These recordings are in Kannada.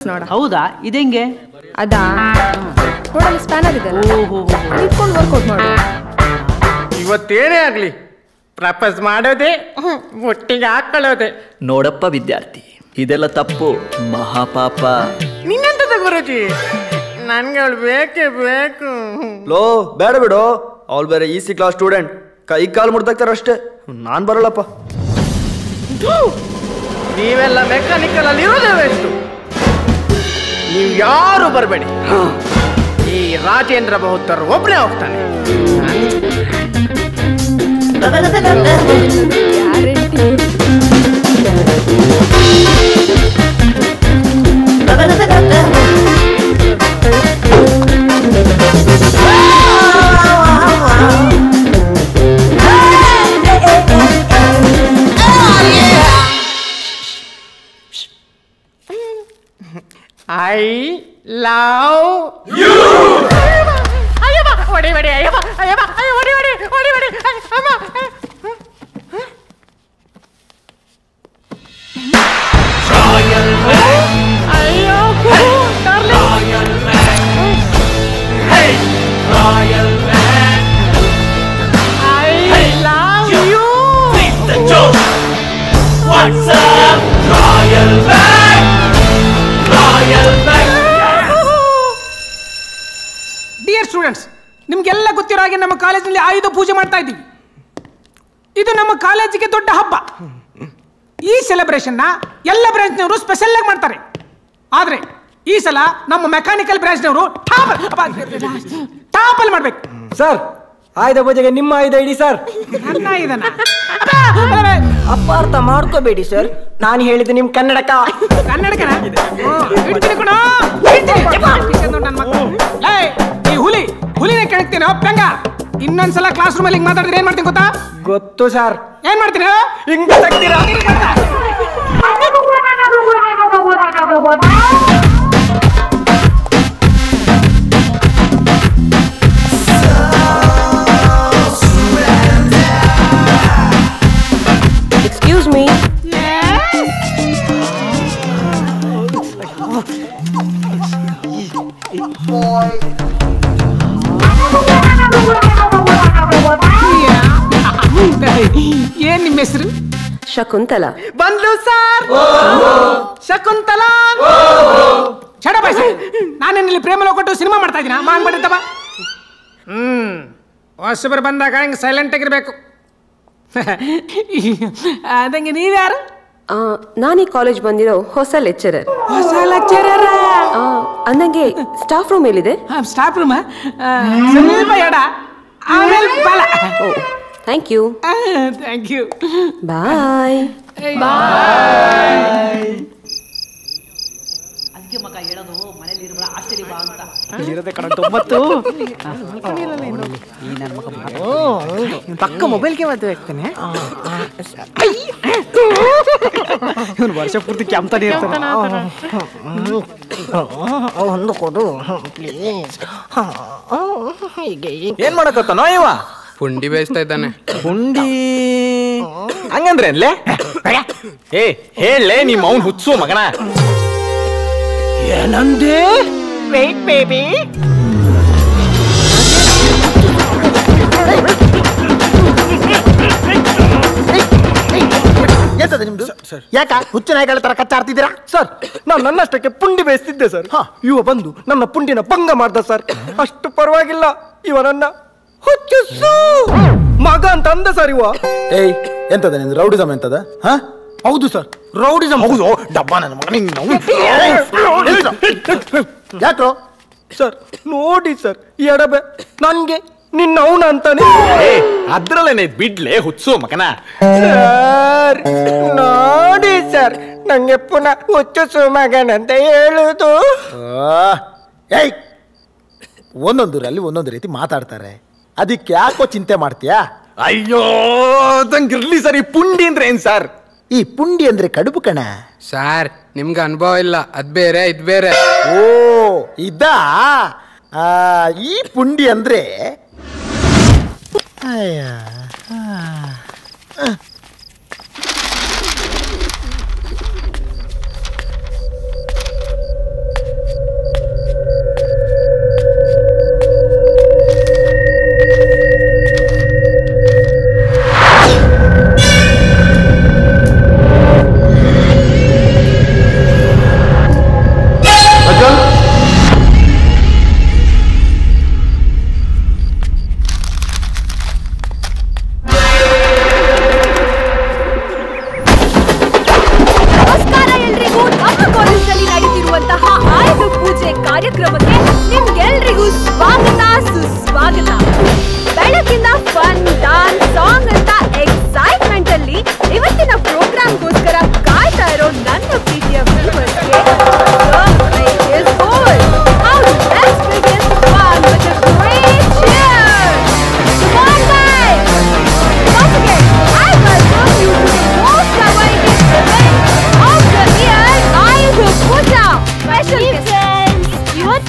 ನೋಡ ಹೌದಾ ಇದೆಂಗೆ ಅದಾ ನೋಡಲ್ಲಿ ಸ್ಪ್ಯಾನರ್ ಇದೆ ಇಟ್ಕೊಂಡು ವರ್ಕೌಟ್ ಮಾಡು ಇವತ್ತೇನೇ ಆಗ್ಲಿ ಪ್ರಪೋಸ್ ಮಾಡೋದೇ ಒಟ್ಟಿಗೆ ಹಾಕೊಳ್ಳೋದೆ ನೋಡಪ್ಪ ವಿದ್ಯಾರ್ಥಿ ಇದೆಲ್ಲ ತಪ್ಪು ಮಹಾಪಾಪ ನಿನ್ನಂತದ ಗುರುಜಿ ನನ್ಗೆ ಅವಳು ಬೇಕೇ ಬೇಕು ಲೋ ಬೇಡ ಬಿಡು ಅವ್ಳು ಬೇರೆ ಈ ಸಿ ಕ್ಲಾಸ್ ಸ್ಟೂಡೆಂಟ್ ಕೈ ಕಾಲು ಮುಡ್ದಾಕ್ತಾರ ಅಷ್ಟೇ ನಾನ್ ಬರಲ್ಲಪ್ಪ ನೀವೆಲ್ಲ ಮೆಕ್ಯಾನಿಕಲ್ ಅಲ್ಲಿ ಇರೋದೇ ವೇಸ್ಟು ನೀವು ಯಾರು ಬರಬೇಡಿ ಈ ರಾಜೇಂದ್ರ ಬಹುತ್ತರ್ ಒಬ್ಬನೇ ಹೋಗ್ತಾನೆ ಐ ಲವ್ ಯು ಅಯ್ಯಪ್ಪ ಹೊಡಿ ಹೊಡಿ ಅಯ್ಯಪ್ಪ ಅಯ್ಯಪ್ಪ ಅಯ್ಯ ಹೊಡಿ ಹೊಡಿ ಹೊಡಿ ಹೊಡಿ ಅಮ್ಮ ಅಯ್ಯೋ I love you dear students ನಿಮ್ಗೆಲ್ಲ ಗೊತ್ತಿರೋ ಹಾಗೆ ನಮ್ಮ ಕಾಲೇಜಿನಲ್ಲಿ ಆಯುಧ ಪೂಜೆ ಮಾಡ್ತಾ ಇದ್ದೀವಿ ಇದು ನಮ್ಮ ಕಾಲೇಜಿಗೆ ದೊಡ್ಡ ಹಬ್ಬ ಈ ಸೆಲೆಬ್ರೇಷನ್ನ ಎಲ್ಲ ಬ್ರಾಂಚ್ನವರು ಸ್ಪೆಷಲ್ ಆಗಿ ಮಾಡ್ತಾರೆ ಆದ್ರೆ ಈ ಸಲ ನಮ್ಮ ಮೆಕ್ಯಾನಿಕಲ್ ಬ್ರಾಂಚ್ನವರು ಟಾಪಲ್ಲಿ ಮಾಡ್ಬೇಕು ಸರ್ ಆಯ್ದ ಪೂಜೆಗೆ ನಿಮ್ಮ ಆಯ್ದ ಇಡಿ ಸರ್ ನನ್ನ ಇದನ್ನ ಅಪಾರ್ಥ ಮಾಡ್ಕೋಬೇಡಿ ಸರ್ ನಾನು ಹೇಳಿದ್ದು ನಿಮ್ ಕನ್ನಡಕ ಕನ್ನಡಕನ ಇಡ್ತೀನಿ ಕಣೋ, ಇಡ್ತೀನಿ. ಇಡ್ತೀನಿ ನೋಡು ನನ್ ಮಕ್ಳು. ಲೇ, ಈ ಹುಲಿ ಹುಲಿನ ಕೆಣಕ್ತೀನೋ ಪೆಂಗ ಇನ್ನೊಂದ್ಸಲ ಕ್ಲಾಸ್ ರೂಮ್ ಅಲ್ಲಿ ಹಿಂಗ್ ಮಾತಾಡಿದ್ರೆ ಏನ್ ಮಾಡ್ತೀನಿ ಗೊತ್ತಾ ಗೊತ್ತು ಸರ್ ಏನ್ ಮಾಡ್ತೀನಿ ಹಿಂಗ್ ತಗ್ತೀರಾ Excuse me. ಏನ್ ನಿಮ್ಮ ಹೆಸರು ಶಕುಂತಲ ಬಂದ್ಲು ಸರ್ ಶಕುಂತಲಾ ಚಡ ಬಾಯ್ಸ ನಾನೇನಿಲ್ಲಿ ಪ್ರೇಮ ಕೊಟ್ಟು ಸಿನಿಮಾ ಮಾಡ್ತಾ ಇದ್ದೀನ ಮಾಂಗ್ ಮಾಡಿದ್ದವ ಹ್ಮ್ ಹೊಸಬರು ಬಂದಾಗ ಹಿಂಗೆ ಸೈಲೆಂಟ್ ಆಗಿರ್ಬೇಕು ಅದಂಗೆ ನೀವ್ಯಾರು ಆ, ನಾನ್ ಈ ಕಾಲೇಜ್ ಬಂದಿರೋ ಹೊಸ ಲೆಕ್ಚರರ್ ಹೊಸ ಲೆಕ್ಚರರ ಅಂದಂಗೆ ಸ್ಟಾಫ್ ರೂಮ್ ಎಲ್ಲಿದೆ ಸ್ಟಾಫ್ ರೂಮ್ ಸ್ವಲ್ಪ ಎಡ ಆಮೇಲೆ ಬಲ ಓ thank you thank you bye ಅದಕ್ಕೆ ಮಗ ಹೇಳೋದು ಮನೇಲಿ ಇರ್ಬೇಡ ಆಶ್ಚರ್ಯ ಬಾ ಅಂತ ಇರೋದೇ ಕಣ ತೊಂಬತ್ತು ಈ ನನ್ನ ಮಗ ಮಾತು. ಪಕ್ಕ ಮೊಬೈಲ್ಗೆ ಮದುವೆ ಆಗ್ತಾನೆ ಇವನು ವರ್ಷ ಪೂರ್ತಿ ಕೆಮ್ತಾನೆ ಇರ್ತಾನೆ ಒಂದು ಕೊಡು ಪ್ಲೀಸ್ ಏನ್ ಮಾಡಕತ್ತಾನೋ ಇವ ಪುಂಡಿ ಬೇಯಿಸ್ತಾ ಇದ್ದಾನೆ ಪುಂಡಿ ಹಂಗಂದ್ರೆ ಅನ್ಲೆ ಏ ಹೇಳಲೆ ನಿಮ್ಮ ಅವ್ನ್ ಹುಚ್ಚು ಮಗನ ಏನಂದೆ ವೇಟ್ ಬೇಬಿ ಎಂತದ ನಿಮ್ದು ಯಾಕ ಹುಚ್ಚು ನಾಯಿಗಳ ತರ ಕಚ್ಚಾಡ್ತಿದ್ದೀರಾ ಸರ್ ನಾನು ನನ್ನಷ್ಟಕ್ಕೆ ಪುಂಡಿ ಬೇಯಿಸ್ತಿದ್ದೆ ಸರ್ ಇವ ಬಂದು ನನ್ನ ಪುಂಡಿನ ಭಂಗ ಮಾಡ್ದ ಸರ್ ಅಷ್ಟು ಪರವಾಗಿಲ್ಲ ಇವ ನನ್ನ ಹುಚ್ಚು ಮಗ ಅಂತ ಅಂದ ಸರ್ ಇವ ಏಯ್ ಎಂತದ ನಿಂದು ರೌಡಿಸಮ್ ಎಂತದ ಹಾ ಹೌದು ಸರ್ ರೌಡಿಸಮ್ ಹೌದು ಡಬ್ಬ ನನ್ನ ಮಗ ನಿಂಗೆ ಯಾಕೋ ಸರ್ ನೋಡಿ ಸರ್ ಈ ಎಡಬೆ ನನ್ಗೆ ನಿನ್ನ ಅವನ ಅಂತಾನೆ ಏ ಅದ್ರಲ್ಲೇನೆ ಬಿಡ್ಲೆ ಹುಚ್ಚು ಮಗನ ಸರ್ ನೋಡಿ ಸರ್ ನಂಗೆ ಪುನಃ ಹುಚ್ಚು ಮಗನಂತ ಹೇಳುದು ಏಯ್ ಒಂದೊಂದರಲ್ಲಿ ಒಂದೊಂದು ರೀತಿ ಮಾತಾಡ್ತಾರೆ ಅದಕ್ಕೆ ಯಾಕೋ ಚಿಂತೆ ಮಾಡ್ತೀಯಾ ಅಯ್ಯೋ ಅದಂಗಿರ್ಲಿ ಸರ್ ಈ ಪುಂಡಿ ಅಂದ್ರೆ ಏನ್ ಸರ್ ಈ ಪುಂಡಿ ಅಂದ್ರೆ ಕಡುಬು ಕಣ ಸಾರ್ ನಿಮ್ಗೆ ಅನುಭವ ಇಲ್ಲ ಅದ್ ಬೇರೆ ಇದ್ ಬೇರೆ ಓ ಇದಾ ಆ, ಈ ಪುಂಡಿ ಅಂದ್ರೆ ಅಯ್ಯ, ಆ, ಆ.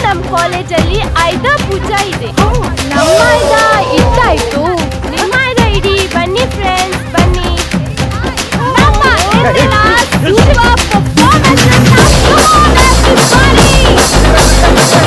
ನಮ್ ಕಾಲೇಜಲ್ಲಿ ಐದ ಪೂಜಾ ಇದೆ ನಮ್ಮ ಐದ ಇದ್ದಾಯ್ತು ನಿಮ್ಮ ಐದ ಇಡಿ ಬನ್ನಿ ಫ್ರೆಂಡ್ಸ್ ಬನ್ನಿ ನಮ್ಮ ಇಂದಿನ ಸೂರ್ಯ performance ಅನ್ನ come on, everybody!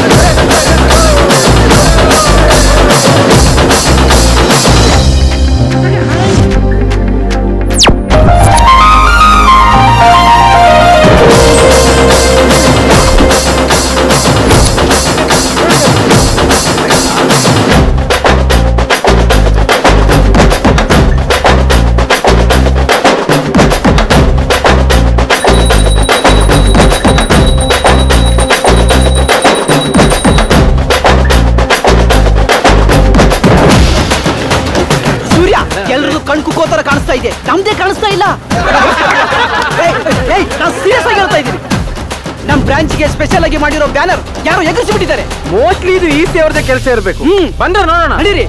ಸೂರ್ಯ ಎಲ್ರಿಗೂ ಕಣ್ ಕುಕ್ಕೋ ತರ ಕಾಣಿಸ್ತಾ ಇದೆ ನಮ್ದೇ ಕಾಣಿಸ್ತಾ ಇಲ್ಲ ಏಯ್, ಏಯ್, ನಾನ್ ಸೀರಿಯಸ್ ಆಗಿ ಹೇಳ್ತಾ ಇದ್ದೀನಿ ನಮ್ ಬ್ರಾಂಚ್ಗೆ ಸ್ಪೆಷಲ್ ಆಗಿ ಮಾಡಿರೋ ಬ್ಯಾನರ್ ಯಾರೋ ಎಗರಿಸಿಬಿಟ್ಟಿದ್ದಾರೆ ಮೋಸ್ಟ್ಲಿ ಇದು ಈ ಸೇವ್ರದೇ ಕೆಲಸ ಇರಬೇಕು ಹ್ಮ್ ಬಂದ್ರೆ ನೋಡೋಣ ನಡೀರಿ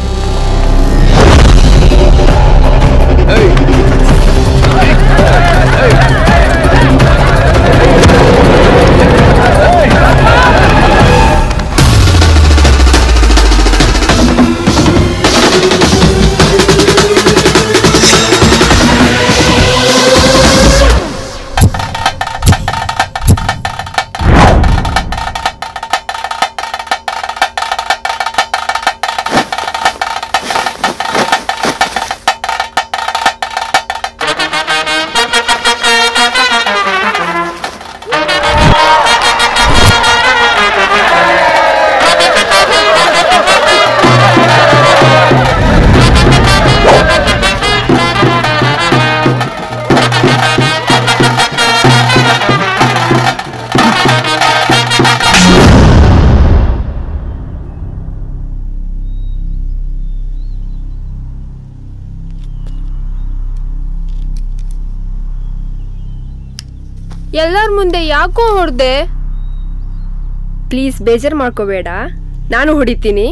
ಎಲ್ಲರ ಮುಂದೆ ಯಾಕೋ ಹೊಡೆದೆ ಪ್ಲೀಸ್ ಬೇಜಾರು ಮಾಡ್ಕೋಬೇಡ ನಾನು ಹೊಡಿತೀನಿ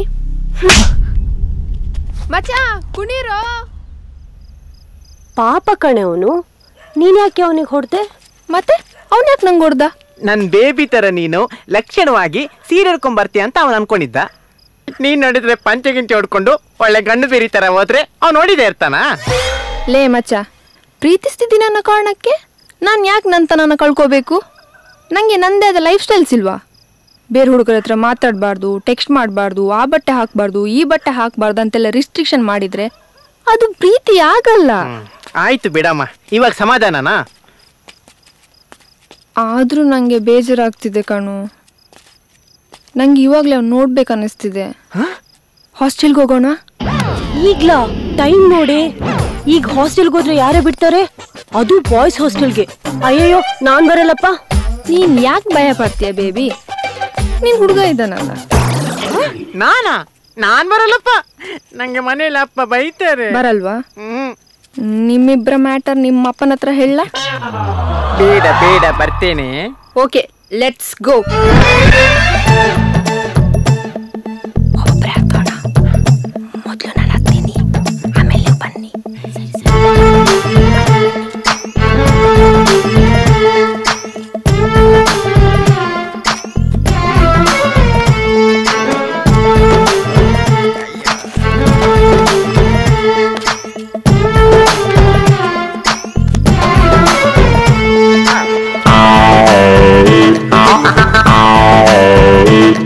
ಮಚ್ಚ ಕುಣೀರೋ ಪಾಪ ಕಣೆ ಅವನು ನೀನ್ ಯಾಕೆ ಅವನಿಗೆ ಹೊಡ್ದೆ ಮತ್ತೆ ಅವನ್ ಯಾಕೆ ನಂಗೆ ಹೊಡ್ದ ನನ್ ಬೇಬಿ ತರ ನೀನು ಲಕ್ಷಣವಾಗಿ ಸೀರೆ ಹಿಡ್ಕೊಂಡ್ ಬರ್ತೀಯ ಅಂತ ಅವನು ಅನ್ಕೊಂಡಿದ್ದ ನೀನ್ ನೋಡಿದ್ರೆ ಪಂಚೆ ಗಿಂಚೆ ಹೊಡ್ಕೊಂಡು ಒಳ್ಳೆ ಗಂಡು ಬೇರಿ ತರ ಹೋದ್ರೆ ಅವ್ನು ನೋಡಿದೆ ಇರ್ತಾನ ಲೇ ಮಚ್ಚ ಪ್ರೀತಿಸ್ತಿದ್ದೀನಿ ಅನ್ನೋ ಕಾರಣಕ್ಕೆ ನಾನು ಯಾಕೆ ನಂತನನ ಕಳ್ಕೋಬೇಕು ನನಗೆ ನಂದೇ ಆದ ಲೈಫ್ ಸ್ಟೈಲ್ಸ್ ಇಲ್ವಾ ಬೇರೆ ಹುಡುಗರ ಹತ್ರ ಮಾತಾಡಬಾರ್ದು ಟೆಕ್ಸ್ಟ್ ಮಾಡಬಾರ್ದು ಆ ಬಟ್ಟೆ ಹಾಕಬಾರ್ದು ಈ ಬಟ್ಟೆ ಹಾಕಬಾರ್ದು ಅಂತೆಲ್ಲ ರಿಸ್ಟ್ರಿಕ್ಷನ್ ಮಾಡಿದ್ರೆ ಅದು ಪ್ರೀತಿ ಆಗಲ್ಲ ಆಯ್ತು ಬಿಡಮ್ಮ ಇವಾಗ ಸಮಾಧಾನನಾ ಆದರೂ ನನಗೆ ಬೇಜಾರಾಗ್ತಿದೆ ಕಣು ನಂಗೆ ಇವಾಗಲೇ ಅವ್ನು ನೋಡ್ಬೇಕು ಅನ್ನಿಸ್ತಿದೆ ಹಾಸ್ಟೆಲ್ಗೆ ಹೋಗೋಣ ಈಗ್ಲಾ ಟೈಮ್ ನೋಡಿ ಈಗ ಹಾಸ್ಟೆಲ್ಗೆ ಹೋದ್ರೆ ಯಾರೇ ಬಿಡ್ತಾರೆ ಅದು ಬಾಯ್ಸ್ ಹಾಸ್ಟೆಲ್ಗೆ ಅಯ್ಯಯ್ಯೋ ನಾನ್ ಬರಲ್ಲಪ್ಪ ನೀನ್ ಯಾಕೆ ಭಯ ಪಡ್ತೀಯ ಬೇಬಿ ನೀನ್ ಹುಡುಗ ಇದ್ದಾನಲ್ಲ ನಾನಾ ನಾನ್ ಬರಲ್ಲಪ್ಪ ನಂಗೆ ಮನೇಲಿ ಅಪ್ಪ ಬೈತಾರೆ ಬರಲ್ವಾ ಹ್ಮ್ ನಿಮ್ಮಿಬ್ಬರ ಮ್ಯಾಟರ್ ನಿಮ್ಮ ಅಪ್ಪನ ಹತ್ರ ಹೇಳ ಬೇಡ ಬೇಡ ಬರ್ತೇನೆ ಓಕೆ ಲೆಟ್ಸ್ ಗೋ ಮೊದಲು ನಾನು ಹತ್ತೀನಿ ಆಮೇಲೆ ಬನ್ನಿ Thank you.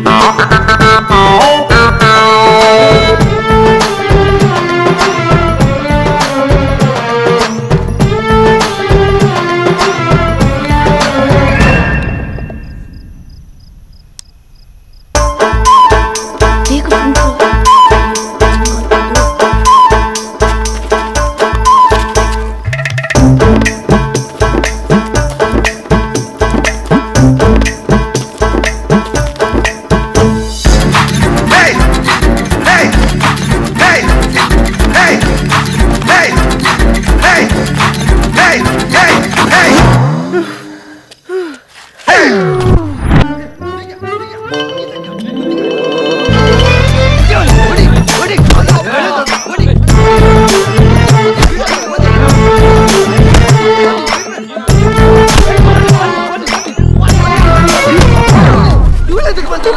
ಏನಾಯ್ತು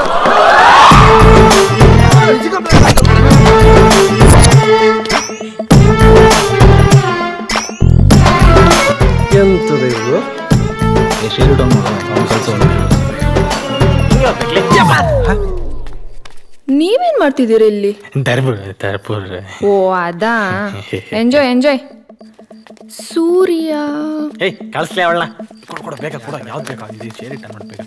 ಎಂತದ ಇದು ನೀವೇನ್ ಮಾಡ್ತಿದ್ದೀರಿ ಇಲ್ಲಿ ತರ್ಪುರ ತರ್ಪುರ ಓ ಅದಾ ಎಂಜಾಯ್ ಎಂಜಾಯ್ ಸೂರ್ಯ ಏಯ್ ಕಳಿಸ್ಲೇ ಅವಳ ಕೊಡು ಕೊಡು ಬೇಗ ಕೊಡ ಯಾವ್ದು ಬೇಕಾ ಇದು ಸೇರಿ ಟನ್ ಮಾಡ್ಬೇಕು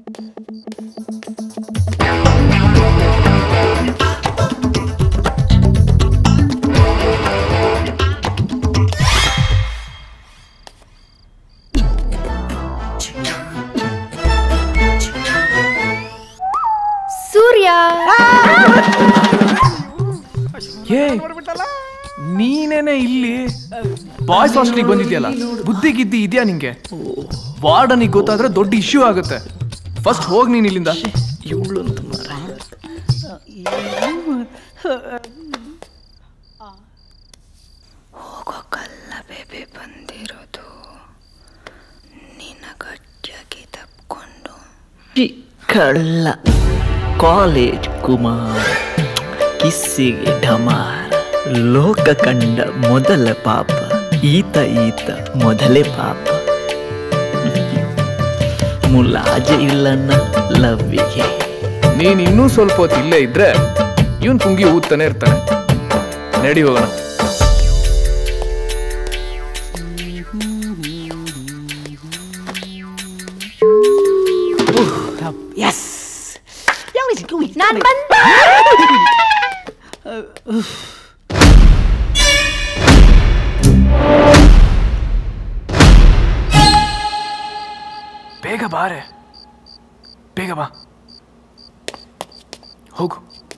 ಸೂರ್ಯ ಏ ನೀನೇನೆ ಇಲ್ಲಿ ಬಾಯ್ಸ್ ಹಾಸ್ಟೆಲಿಗೆ ಬಂದಿದ್ಯಲ್ಲ ಬುದ್ಧಿ ಗಿದ್ದಿ ಇದೆಯಾ ನಿಂಗೆ ವಾರ್ಡನಿಗೆ ಗೊತ್ತಾದ್ರೆ ದೊಡ್ಡ ಇಶ್ಯೂ ಆಗುತ್ತೆ ಫಸ್ಟ್ ಹೋಗ್ ನೀನ್ ಇಲ್ಲಿಂದ ಬೇಬಿ ಬಂದಿರೋದು ನಿನ್ನ ಗಟ್ಟಿಯಾಗಿ ತಪ್ಕೊಂಡು ಕಳ್ಳ ಕಾಲೇಜ್ ಕುಮಾರ್ ಕಿಸ್ಸಿಗೆ ಢಮಾರ್ ಲೋಕ ಕಂಡ ಮೊದಲ ಪಾಪ ಈತ ಈತ ಮೊದಲೇ ಪಾಪ ಮುಲಾಜೆ ಇಲ್ಲನ್ನ ಲವ್ವಿಗೆ ನೀನ್ ಇನ್ನೂ ಸ್ವಲ್ಪ ಹೊತ್ತು ಇಲ್ಲೇ ಇದ್ರೆ ಇವನ್ ಪುಂಗಿ ಊದ್ತಾನೆ ಇರ್ತಾನೆ ನಡಿ ಹೋಗೋಣ ಎಸ್ ನಾನ್ ಬಂದ ಬೇಗ ಬಾರೆ ಬೇಗ ಬಾ ಹೋಗು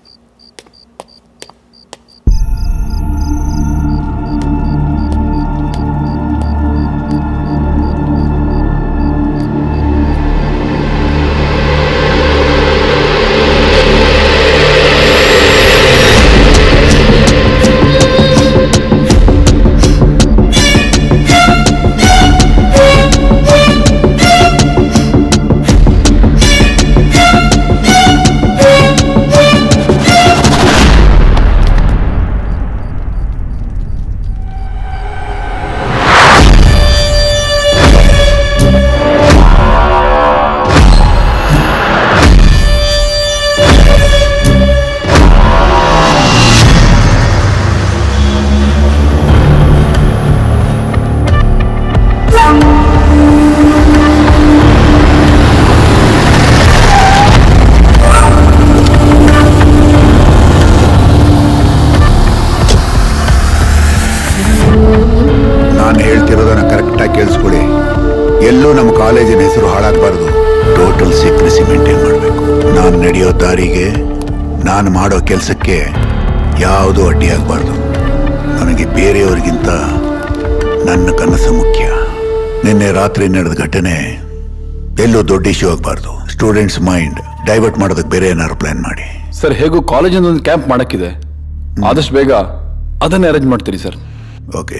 ನಾನು ಹೇಳ್ತಿರೋದನ್ನ ಕರೆಕ್ಟಾಗಿ ಕೇಳಿಸ್ಕೊಳ್ಳಿ ಎಲ್ಲೂ ನಮ್ಮ ಕಾಲೇಜಿನ ಹೆಸರು ಹಾಳಾಗಬಾರ್ದು ಟೋಟಲ್ ಸೀಕ್ರೆಸಿ ಮೇಂಟೈನ್ ಮಾಡಬೇಕು ನಾನು ನಡೆಯೋ ದಾರಿಗೆ ನಾನು ಮಾಡೋ ಕೆಲಸಕ್ಕೆ ಯಾವುದೂ ಅಡ್ಡಿಯಾಗಬಾರ್ದು ನನಗೆ ಬೇರೆಯವರಿಗಿಂತ ನನ್ನ ಕನಸು ಮುಖ್ಯ ನಿನ್ನೆ ರಾತ್ರಿ ನಡೆದ ಘಟನೆ ಎಲ್ಲೂ ದೊಡ್ಡ ಇಶ್ಯೂ ಆಗಬಾರ್ದು ಸ್ಟೂಡೆಂಟ್ಸ್ ಮೈಂಡ್ ಡೈವರ್ಟ್ ಮಾಡೋದಕ್ಕೆ ಬೇರೆ ಏನಾದ್ರು ಪ್ಲಾನ್ ಮಾಡಿ ಸರ್ ಹೇಗೂ ಕಾಲೇಜಿಂದ ಒಂದು ಕ್ಯಾಂಪ್ ಮಾಡಕ್ಕಿದೆ ಆದಷ್ಟು ಬೇಗ ಅದನ್ನೇ ಅರೇಂಜ್ ಮಾಡ್ತೀರಿ ಸರ್ ಓಕೆ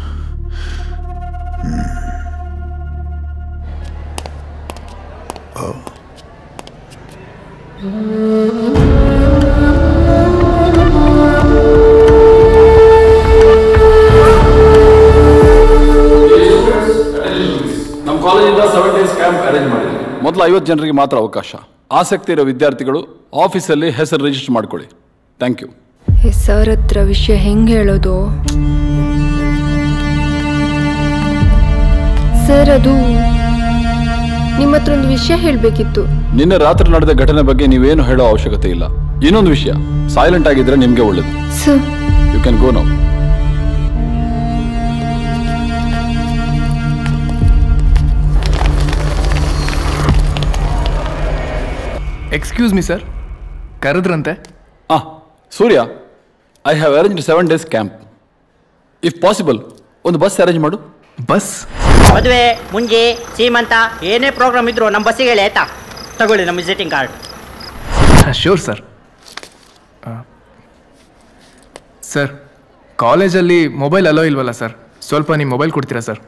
ನಮ್ಮ ಕಾಲೇಜಿಂದ ಸೆವೆನ್ ಡೇಸ್ ಕ್ಯಾಂಪ್ ಅರೇಂಜ್ ಮಾಡಿದ್ವಿ ಮೊದಲು ಐವತ್ತು ಜನರಿಗೆ ಮಾತ್ರ ಅವಕಾಶ ಆಸಕ್ತಿ ಇರೋ ವಿದ್ಯಾರ್ಥಿಗಳು ಆಫೀಸಲ್ಲಿ ಹೆಸರು ರಿಜಿಸ್ಟರ್ ಮಾಡ್ಕೊಳ್ಳಿ ಥ್ಯಾಂಕ್ ಯು ಸರ್ ಹತ್ರ ವಿಷಯ ಹೆಂಗ್ ಹೇಳೋದು ಸರ್ ಅದು ನಿಮ್ಮ ಹತ್ರ ಒಂದು ವಿಷಯ ಹೇಳ್ಬೇಕಿತ್ತು ನಿನ್ನೆ ರಾತ್ರಿ ನಡೆದ ಘಟನೆ ಬಗ್ಗೆ ನೀವೇನು ಹೇಳೋ ಅವಶ್ಯಕತೆ ಇಲ್ಲ ಇನ್ನೊಂದು ವಿಷಯ ಸೈಲೆಂಟ್ ಆಗಿದ್ರೆ ನಿಮಗೆ ಒಳ್ಳೇದು sir you can go now excuse me sir ಕರೆದ್ರಂತೆ ಆ Surya I have arrange seven days camp if possible ಒಂದು ಬಸ್ ಅರೇಂಜ್ ಮಾಡು ಬಸ್ ಮದುವೆ ಮುಂಜಿ ಸೀಮಂತ ಏನೇ ಪ್ರೋಗ್ರಾಮ್ ಇದ್ರು ನಮ್ಮ ಬಸ್ಸಿಗೆ ಹೇಳಿ ಆಯ್ತಾ ತಗೊಳ್ಳಿ ನಮ್ಮ visiting card sure sir sir ಕಾಲೇಜಲ್ಲಿ ಮೊಬೈಲ್ ಅಲೋ ಇಲ್ವಲ್ಲ ಸರ್ ಸ್ವಲ್ಪ ನಿಮ್ಮ ಮೊಬೈಲ್ ಕೊಡ್ತೀರಾ ಸರ್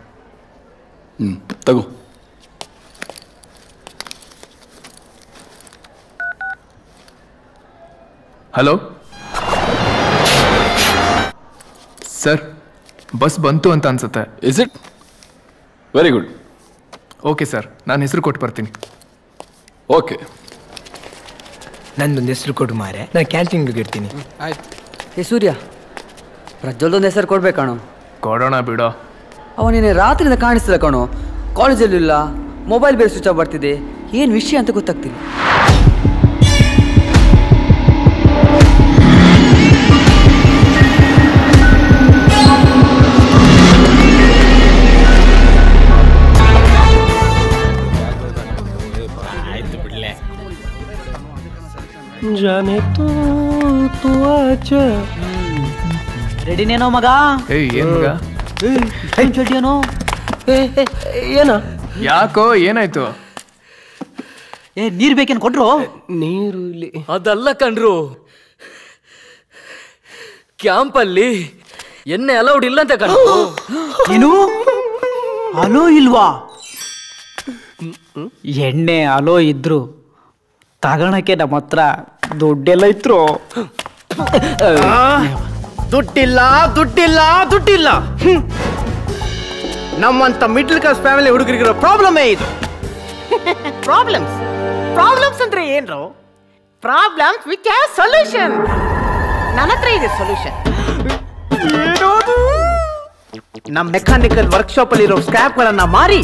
ಹ್ಞೂ ತಗೋ ಹಲೋ ಸರ್ ಬಸ್ ಬಂತು ಅಂತ ಅನ್ಸುತ್ತೆ is it very good okay sir ನಾನು ಹೆಸರು ಕೊಟ್ಟು ಬರ್ತೀನಿ ಓಕೆ ನಂದೊಂದು ಹೆಸರು ಕೊಡು ಮಾರೆ ನಾನು ಕ್ಯಾಂಟೀನ್ಗೆ ಇಡ್ತೀನಿ ಏ ಸೂರ್ಯ ಪ್ರಜ್ವಲ್ದೊಂದು ಹೆಸರು ಕೊಡ್ಬೇಕಣೋ ಕೊಡೋಣ ಬಿಡೋ ಅವನೇನೆ ರಾತ್ರಿಯಿಂದ ಕಾಣಿಸ್ತಿಲ್ಲ ಕಣೋ ಕಾಲೇಜಲ್ಲಿಲ್ಲ ಮೊಬೈಲ್ ಬೇರೆ ಸ್ವಿಚ್ ಆಫ್ ಬರ್ತಿದೆ ಏನು ವಿಷಯ ಅಂತ ಗೊತ್ತಾಗ್ತಿಲ್ಲ ಆಯ್ತು ಬಿಡ್ಲೆ ಜಾನೆ ತೂ ತೂ ಆಜ ರೆಡಿನೇನೋ ಮಗ ಏಯ್ ಏನ್ ಮಗ ಚಡ್ಡಿಯೇನೋ ಏನ ಯಾಕೋ ಏನಾಯ್ತು ಏ ನೀರ್ ಬೇಕೇನು ಕೊಟ್ರು ನೀರು ಇಲ್ಲಿ ಅದಲ್ಲ ಕಣ್ರು ಕ್ಯಾಂಪಲ್ಲಿ ಎಣ್ಣೆ ಅಲೌಡ್ ಇಲ್ಲ ಅಂತ ಕಣ್ರು ಏನು ಅಲೋ ಇಲ್ವಾ ಎಣ್ಣೆ ಅಲೋ ಇದ್ರು ತಗೋಣಕ್ಕೆ ನಮ್ಮ ಹತ್ರ ದುಡ್ಡೆಲ್ಲ ಇದ್ರು ದುಡ್ಡಿಲ್ಲ ದುಡ್ಡಿಲ್ಲ ದುಡ್ಡಿಲ್ಲ ಹ್ಮ್. ನಮ್ಮಂತ ಮಿಡ್ಲ್ ಕ್ಲಾಸ್ ಫ್ಯಾಮಿಲಿ ಹುಡುಗರಿಗಿರೋ ಪ್ರಾಬ್ಲಮೇ ಇದು ಪ್ರಾಬ್ಲಮ್ಸ್ ಪ್ರಾಬ್ಲಮ್ಸ್ ಅಂದ್ರೆ ಏನ್ರು ಪ್ರಾಬ್ಲಮ್ಸ್ ವಿಚ್ ಹ್ಯಾವ್ ಸೊಲ್ಯೂಷನ್ ನನ್ನ ಹತ್ರ ಇದೆ ಸೊಲ್ಯೂಷನ್ ನಮ್ಮ ಮೆಕ್ಯಾನಿಕಲ್ ವರ್ಕ್ಶಾಪ್ ಅಲ್ಲಿ ಇರೋ ಸ್ಕ್ರಾಪ್ ಗಳನ್ನ ಮಾರಿ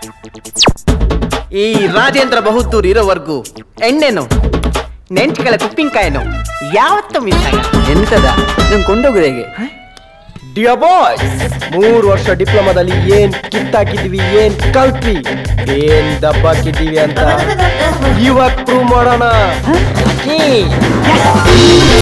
ಈ ರಾಜೇಂದ್ರ ಬಹುದ್ದೂರ್ ಇರೋವರೆಗೂ ಎಣ್ಣೆನು ನೆಂಚ್ಗಳ ಉಪ್ಪಿನಕಾಯಿನು ಯಾವತ್ತೂ ಮಿಸ್ ಆಗಲ್ಲ ಎಂತದ ನಂಗೆ ಕೊಂಡೋಗುದು ಹೇಗೆ ಡಿಯರ್ ಬಾಯ್ಸ್ ಮೂರು ವರ್ಷ ಡಿಪ್ಲೊಮಾದಲ್ಲಿ ಏನ್ ಕಿತ್ತಾಕಿದ್ವಿ ಏನ್ ಕಲ್ತ್ವಿ ಏನ್ ದಬ್ಬಾಕಿದ್ದೀವಿ ಅಂತ ಇವಾಗ ಪ್ರೂವ್ ಮಾಡೋಣ